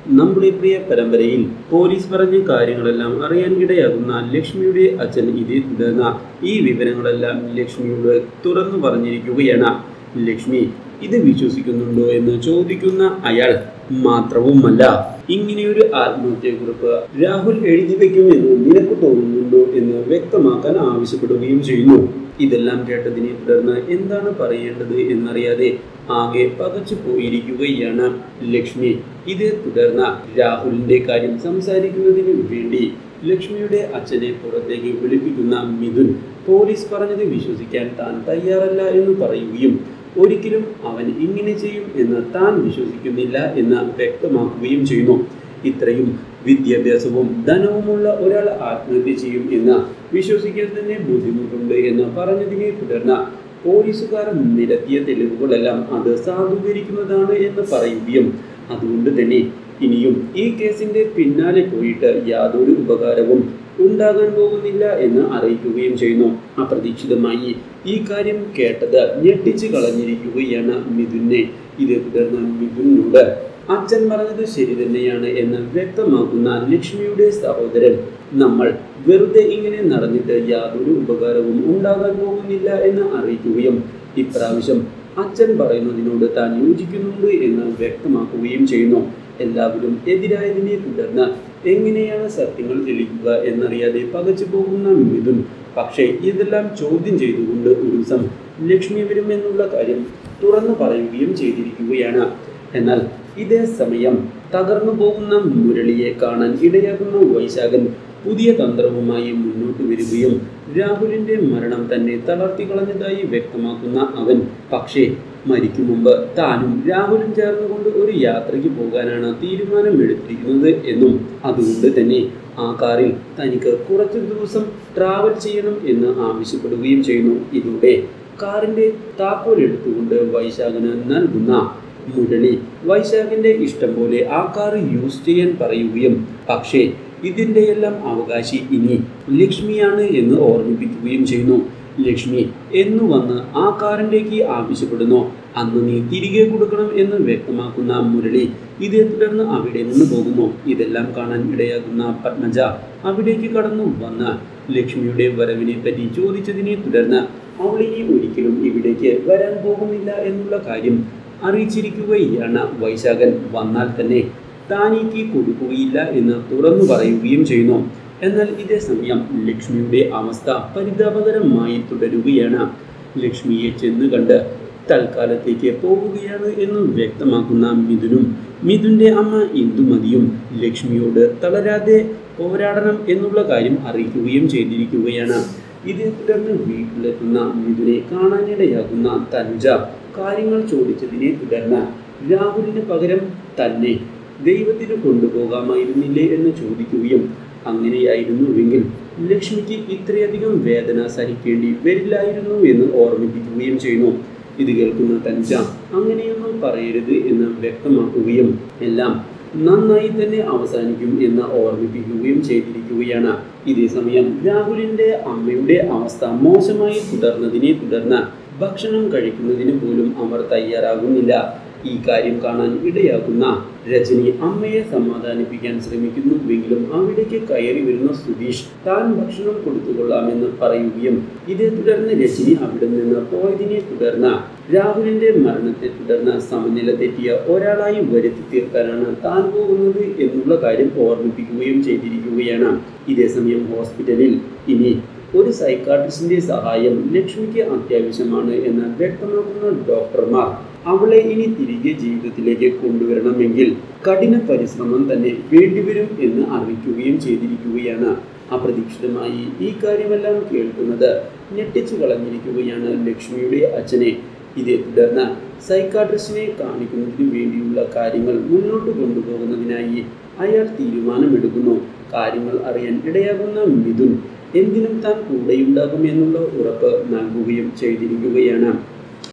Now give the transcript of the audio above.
നമ്മുടെ പ്രിയ പരമ്പരയിൽ പോലീസ് പറഞ്ഞ കാര്യങ്ങളെല്ലാം അറിയാൻ ഇടയാകുന്ന ലക്ഷ്മിയുടെ അച്ഛൻ ഇതേ തുടർന്ന ഈ വിവരങ്ങളെല്ലാം ലക്ഷ്മിയോട് തുറന്നു പറഞ്ഞിരിക്കുകയാണ് ലക്ഷ്മി ഇത് വിശ്വസിക്കുന്നുണ്ടോ എന്ന് ചോദിക്കുന്ന അയാൾ മാത്രവുമല്ല ഇങ്ങനെയൊരു ആത്മഹത്യക്കുറിപ്പ് രാഹുൽ എഴുതി വെക്കുമെന്ന് നിനക്ക് തോന്നുന്നുണ്ടോ എന്ന് വ്യക്തമാക്കാൻ ആവശ്യപ്പെടുകയും ചെയ്യുന്നു ഇതെല്ലാം കേട്ടതിനെ തുടർന്ന് എന്താണ് പറയേണ്ടത് എന്നറിയാതെ ആകെ പകച്ചു പോയിരിക്കുകയാണ് ലക്ഷ്മി ഇതേ തുടർന്ന് രാഹുലിന്റെ കാര്യം സംസാരിക്കുന്നതിന് വേണ്ടി ലക്ഷ്മിയുടെ അച്ഛനെ പുറത്തേക്ക് വിളിപ്പിക്കുന്ന മിഥുൻ പോലീസ് പറഞ്ഞത് വിശ്വസിക്കാൻ താൻ തയ്യാറല്ല എന്ന് പറയുകയും ഒരിക്കലും അവൻ ഇങ്ങനെ ചെയ്യും എന്ന് താൻ വിശ്വസിക്കുന്നില്ല എന്ന് വ്യക്തമാക്കുകയും ചെയ്യുന്നു ഇത്രയും വിദ്യാഭ്യാസവും ധനവുമുള്ള ഒരാൾ ആത്മഹത്യ ചെയ്യും എന്ന് വിശ്വസിക്കാൻ തന്നെ ബുദ്ധിമുട്ടുണ്ട് എന്ന് പറഞ്ഞതിനെ തുടർന്ന് പോലീസുകാർ നിരത്തിയ തെളിവുകളെല്ലാം അത് സാധൂകരിക്കുന്നതാണ് എന്ന് പറയുകയും അതുകൊണ്ട് തന്നെ ഇനിയും ഈ കേസിന്റെ പിന്നാലെ പോയിട്ട് യാതൊരു ഉപകാരവും ഉണ്ടാകാൻ പോകുന്നില്ല എന്ന് അറിയിക്കുകയും ചെയ്യുന്നു അപ്രതീക്ഷിതമായി ഈ കാര്യം കേട്ടത് ഞെട്ടിച്ച് കളഞ്ഞിരിക്കുകയാണ് മിഥുനെ ഇതേ തുടർന്ന് മിഥുനോട് അച്ഛൻ പറഞ്ഞത് ശരി തന്നെയാണ് എന്ന് വ്യക്തമാക്കുന്ന ലക്ഷ്മിയുടെ സഹോദരൻ നമ്മൾ വെറുതെ ഇങ്ങനെ നടന്നിട്ട് യാതൊരു ഉപകാരവും ഉണ്ടാകാൻ പോകുന്നില്ല എന്ന് അറിയിക്കുകയും ഇപ്രാവശ്യം അച്ഛൻ പറയുന്നതിനോട് താൻ യോജിക്കുന്നുണ്ട് എന്ന് വ്യക്തമാക്കുകയും ചെയ്യുന്നു എല്ലാവരും എതിരായതിനെ തുടർന്ന് എങ്ങനെയാണ് സത്യങ്ങൾ തെളിയിക്കുക എന്നറിയാതെ പകച്ചു പോകുന്ന മിഥുൻ പക്ഷേ ഇതെല്ലാം ചോദ്യം ചെയ്തുകൊണ്ട് ഒരു ദിവസം ലക്ഷ്മി വരുമെന്നുള്ള കാര്യം തുറന്നു പറയുകയും ചെയ്തിരിക്കുകയാണ് എന്നാൽ ഇതേ സമയം തകർന്നു പോകുന്ന മുരളിയെ കാണാൻ ഇടയാകുന്ന വൈശാഖൻ പുതിയ തന്ത്രവുമായി മുന്നോട്ട് വരികയും രാഹുലിന്റെ മരണം തന്നെ തളർത്തി കളഞ്ഞതായി വ്യക്തമാക്കുന്ന അവൻ പക്ഷേ മരിക്കും മുമ്പ് താനും രാഹുലും ചേർന്നുകൊണ്ട് ഒരു യാത്രയ്ക്ക് പോകാനാണ് തീരുമാനം എടുത്തിരിക്കുന്നത് എന്നും അതുകൊണ്ട് തന്നെ ആ കാറിൽ തനിക്ക് കുറച്ചു ദിവസം ട്രാവൽ ചെയ്യണം എന്ന് ആവശ്യപ്പെടുകയും ചെയ്യുന്നു ഇതിലൂടെ കാറിന്റെ താക്കോൽ എടുത്തുകൊണ്ട് വൈശാഖന് നൽകുന്ന മുരളി വൈശാഖിന്റെ ഇഷ്ടം പോലെ ആ കാർ യൂസ് ചെയ്യാൻ പറയുകയും പക്ഷേ ഇതിൻ്റെയെല്ലാം അവകാശി ഇനി ലക്ഷ്മിയാണ് എന്ന് ഓർമ്മിപ്പിക്കുകയും ചെയ്യുന്നു ലക്ഷ്മി എന്നു വന്ന് ആ കാറിലേക്ക് ആവശ്യപ്പെടുന്നു അന്ന് നീ തിരികെ കൊടുക്കണം എന്ന് വ്യക്തമാക്കുന്ന മുരളി ഇതേ തുടർന്ന് അവിടെ നിന്ന് പോകുന്നു ഇതെല്ലാം കാണാൻ ഇടയാകുന്ന പത്മജ അവിടേക്ക് കടന്നു വന്ന് ലക്ഷ്മിയുടെ വരവിനെ പറ്റി ചോദിച്ചതിനെ തുടർന്ന് അവൾ ഇനി ഒരിക്കലും ഇവിടേക്ക് വരാൻ പോകുന്നില്ല എന്നുള്ള കാര്യം അറിയിച്ചിരിക്കുകയാണ് വൈശാഖൻ വന്നാൽ തന്നെ താനേക്ക് കൊടുക്കുകയില്ല എന്ന് തുറന്നു പറയുകയും ചെയ്യുന്നു എന്നാൽ ഇതേ സമയം ലക്ഷ്മിയുടെ അവസ്ഥ പരിതാപകരമായി തുടരുകയാണ് ലക്ഷ്മിയെ ചെന്ന് കണ്ട് തൽക്കാലത്തേക്ക് പോവുകയാണ് എന്ന് വ്യക്തമാക്കുന്ന മിഥുനും മിഥുന്റെ അമ്മ ഇന്ദുമതിയും ലക്ഷ്മിയോട് തളരാതെ പോരാടണം എന്നുള്ള കാര്യം അറിയിക്കുകയും ചെയ്തിരിക്കുകയാണ് ഇതേ തുടർന്ന് വീട്ടിലെത്തുന്ന മിഥുനെ കാണാനിടയാകുന്ന തനുജ കാര്യങ്ങൾ ചോദിച്ചതിനെ തുടർന്ന് രാഹുലിന് പകരം തന്നെ ദൈവത്തിന് കൊണ്ടുപോകാമായിരുന്നില്ലേ എന്ന് ചോദിക്കുകയും അങ്ങനെയായിരുന്നുവെങ്കിൽ ലക്ഷ്മിക്ക് ഇത്രയധികം വേദന സഹിക്കേണ്ടി വരില്ലായിരുന്നു എന്ന് ഓർമ്മിപ്പിക്കുകയും ചെയ്യുന്നു ഇത് കേൾക്കുന്ന തഞ്ച അങ്ങനെയൊന്നും പറയരുത് എന്ന് വ്യക്തമാക്കുകയും എല്ലാം നന്നായി തന്നെ അവസാനിക്കും എന്ന് ഓർമ്മിപ്പിക്കുകയും ചെയ്തിരിക്കുകയാണ് ഇതേ സമയം രാഹുലിന്റെ അമ്മയുടെ അവസ്ഥ മോശമായി തുടർന്നതിനെ തുടർന്ന് ഭക്ഷണം കഴിക്കുന്നതിന് പോലും അവർ തയ്യാറാകുന്നില്ല ഈ കാര്യം കാണാൻ ഇടയാക്കുന്ന രജനി അമ്മയെ സമാധാനിപ്പിക്കാൻ ശ്രമിക്കുന്നുവെങ്കിലും അവിടേക്ക് കയറി വരുന്ന സുധീഷ് താൻ ഭക്ഷണം കൊടുത്തുകൊള്ളാമെന്ന് പറയുകയും ഇതേ തുടർന്ന് രജനി അവിടെ നിന്ന് പോയതിനെ തുടർന്ന് രാഹുലിന്റെ മരണത്തെ തുടർന്ന് സമനില തെറ്റിയ ഒരാളായി വരുത്തി തീർക്കാനാണ് താൻ പോകുന്നത് എന്നുള്ള കാര്യം ഓർമ്മിപ്പിക്കുകയും ചെയ്തിരിക്കുകയാണ് ഇതേ സമയം ഹോസ്പിറ്റലിൽ ഇനി ഒരു സൈക്കാട്രിസ്റ്റിന്റെ സഹായം ലക്ഷ്മിക്ക് അത്യാവശ്യമാണ് എന്ന് വ്യക്തമാക്കുന്ന ഡോക്ടർമാർ അവളെ ഇനി തിരികെ ജീവിതത്തിലേക്ക് കൊണ്ടുവരണമെങ്കിൽ കഠിന പരിശ്രമം തന്നെ വേണ്ടിവരും എന്ന് അറിയിക്കുകയും ചെയ്തിരിക്കുകയാണ് അപ്രതീക്ഷിതമായി ഈ കാര്യമെല്ലാം കേൾക്കുന്നത് ഞെട്ടിച്ചു കളഞ്ഞിരിക്കുകയാണ് ലക്ഷ്മിയുടെ അച്ഛനെ ഇതേ തുടർന്ന് സൈക്കാട്രിസ്റ്റിനെ കാണിക്കുന്നതിന് വേണ്ടിയുള്ള കാര്യങ്ങൾ മുന്നോട്ട് കൊണ്ടുപോകുന്നതിനായി അയാൾ തീരുമാനമെടുക്കുന്നു കാര്യങ്ങൾ അറിയാൻ ഇടയാകുന്ന മിഥുൻ എന്തിനും താൻ കൂടെയുണ്ടാകും എന്നുള്ള ഉറപ്പ് നൽകുകയും ചെയ്തിരിക്കുകയാണ്